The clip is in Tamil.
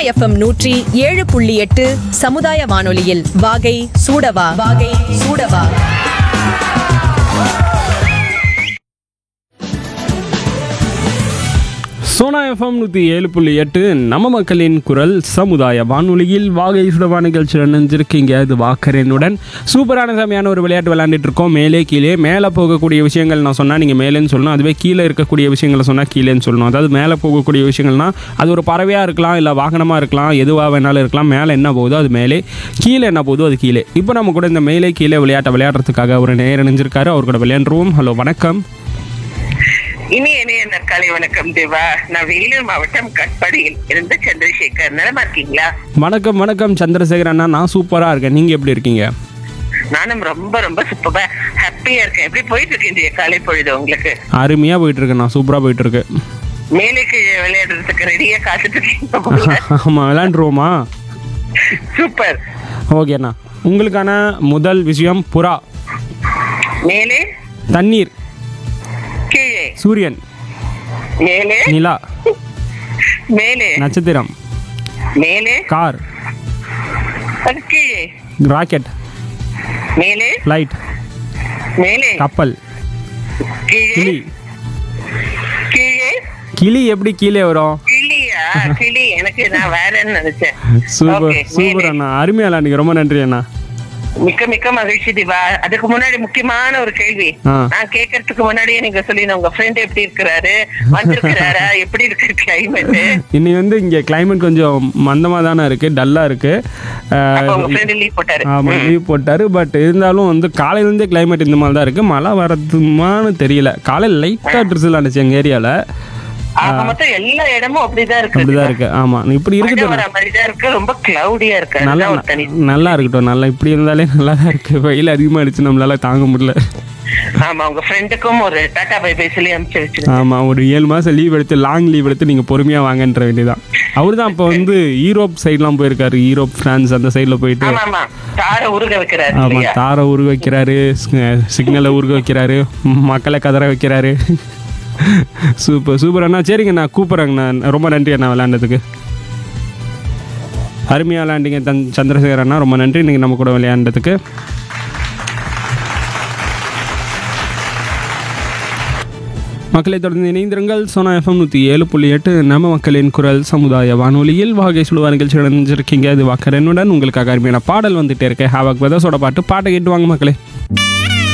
எஃப்எம் நூற்றி ஏழு புள்ளி எட்டு சமுதாய வானொலியில் வாகை சூடவா வாகை சூடவா சோனா எஃப்எம் நூற்றி ஏழு புள்ளி எட்டு நம்ம மக்களின் குரல் சமுதாய வானொலியில் வாகை சுடவா நிகழ்ச்சி நினைஞ்சிருக்கீங்க இது வாக்கரனுடன் சூப்பரான செமையான ஒரு விளையாட்டு விளையாண்டுட்டு இருக்கோம் மேலே கீழே மேலே போகக்கூடிய விஷயங்கள் நான் சொன்னால் நீங்கள் மேலேன்னு சொல்லணும் அதுவே கீழே இருக்கக்கூடிய விஷயங்களை சொன்னால் கீழேன்னு சொல்லணும் அதாவது மேலே போகக்கூடிய விஷயங்கள்னா அது ஒரு பறவையாக இருக்கலாம் இல்லை வாகனமாக இருக்கலாம் எதுவாக வேணாலும் இருக்கலாம் மேலே என்ன போகுதோ அது மேலே கீழே என்ன போகுதோ அது கீழே இப்போ நம்ம கூட இந்த மேலே கீழே விளையாட்டை விளையாடுறதுக்காக ஒரு நேரம் இணைஞ்சிருக்காரு அவர் கூட விளையாண்டுருவோம் ஹலோ வணக்கம் இனி இணைய நற்காலை வணக்கம் தேவா நான் வேலூர் மாவட்டம் கட்பாடியில் இருந்து சந்திரசேகர் நலமா இருக்கீங்களா வணக்கம் வணக்கம் சந்திரசேகர் அண்ணா நான் சூப்பராக இருக்கேன் நீங்கள் எப்படி இருக்கீங்க நானும் ரொம்ப ரொம்ப சூப்பரா ஹாப்பியா இருக்கேன் எப்படி போயிட்டு இருக்கு இன்றைய காலை பொழுது உங்களுக்கு அருமையாக போயிட்டு இருக்கு நான் சூப்பராக போயிட்டு இருக்கு மேலே கீழே விளையாடுறதுக்கு ரெடியா காத்துட்டு இருக்கீங்க போல. ஆமாம் விளையாண்டுருவோமா சூப்பர் ஓகேண்ணா உங்களுக்கான முதல் விஷயம் புறா மேலே தண்ணீர் கீழே சூரியன் மேலே நிலா மேலே நட்சத்திரம் மேலே கார் அது கீழே ராக்கெட் மேலே லைட் மேலே கப்பல் கீழே கிளி கீழே கிளி எப்படி கீழே வரும் கிளியா கிளி எனக்கு நான் வேறன்னு நினைச்சேன் சூப்பர் Okay, சூப்பர் மேலே. அண்ணா அருமையா விளையாண்டுங்க ரொம்ப நன்றி அண்ணா மிக்க மிக்க மகிழ்ச்சி திவா அதுக்கு முன்னாடி முக்கியமான ஒரு கேள்வி ஆ. நான் கேட்கறதுக்கு முன்னாடியே நீங்க சொல்லி உங்க ஃப்ரெண்ட் எப்படி இருக்கிறாரு வந்திருக்கிறாரா எப்படி இருக்கு கிளைமேட் இன்னி வந்து இங்கே கிளைமேட் கொஞ்சம் மந்தமாக தானே இருக்குது டல்லாக அப்ப உங்க இருக்குது ஃப்ரெண்ட் லீவ் போட்டாரு ஆமாம் லீவ் போட்டார் பட் இருந்தாலும் வந்து காலையிலேருந்தே கிளைமேட் இந்த மாதிரி தான் இருக்குது மழை வரதுமான்னு தெரியல காலையில் லைட்டாக ட்ரிசில் ஆனிச்சு எங்கள் ஏரியாவில் ஆக மொத்தம் எல்லா இடமும் அப்படிதான் இருக்கு அப்படிதான் இருக்கு ஆமாம் இப்படி மழை இருக்குது வர மாதிரி தான் இருக்கு ரொம்ப கிளவுடியா இருக்கு நல்லா அதுதான் ஒரு தனி நல்லா இருக்கட்டும் நல்லா இப்படி இருந்தாலே நல்லா தான் இருக்கு வெயில் அதிகமாக அடிச்சு நம்மளால தாங்க முடியல ஆமா உங்க ஃப்ரெண்டுக்கும் ஒரு டாடா பை பை சொல்லி அனுப்பிச்சு வச்சிருக்கேன் ஆமாம் ஒரு ஏழு மாதம் லீவ் எடுத்து லாங் லீவ் எடுத்து நீங்கள் பொறுமையாக வாங்கன்ற வேண்டியதான் அவர் தான் இப்போ வந்து யூரோப் சைட்லாம் போயிருக்காரு யூரோப் பிரான்ஸ் அந்த சைடில் போயிட்டு ஆமா ஆமா தார உருக வைக்கிறாரு ஆமாம் இல்லையா தாரை உருக வைக்கிறாரு சிக்னலை உருக வைக்கிறாரு மக்களை கதற வைக்கிறாரு சூப்பர் சூப்பர் அண்ணா சரிங்க நான் கூப்பிட்றேங்கண்ணா ரொம்ப நன்றி அண்ணா விளையாண்டதுக்கு அருமையாக விளையாண்டிங்க தன் சந்திரசேகர் அண்ணா ரொம்ப நன்றி நீங்கள் நம்ம கூட விளையாண்டதுக்கு மக்களை தொடர்ந்து இணைந்திருங்கள் சோனா எஃப்எம் நூற்றி ஏழு புள்ளி எட்டு நம்ம மக்களின் குரல் சமுதாய வானொலியில் வாகை சுடுவா நிகழ்ச்சி இணைஞ்சிருக்கீங்க இது வாக்கரனுடன் உங்களுக்காக அருமையான பாடல் வந்துட்டே இருக்கு ஹாவாக் பிரதர்ஸோட பாட்டு பாட்டை கேட்டு வாங்க மக்களே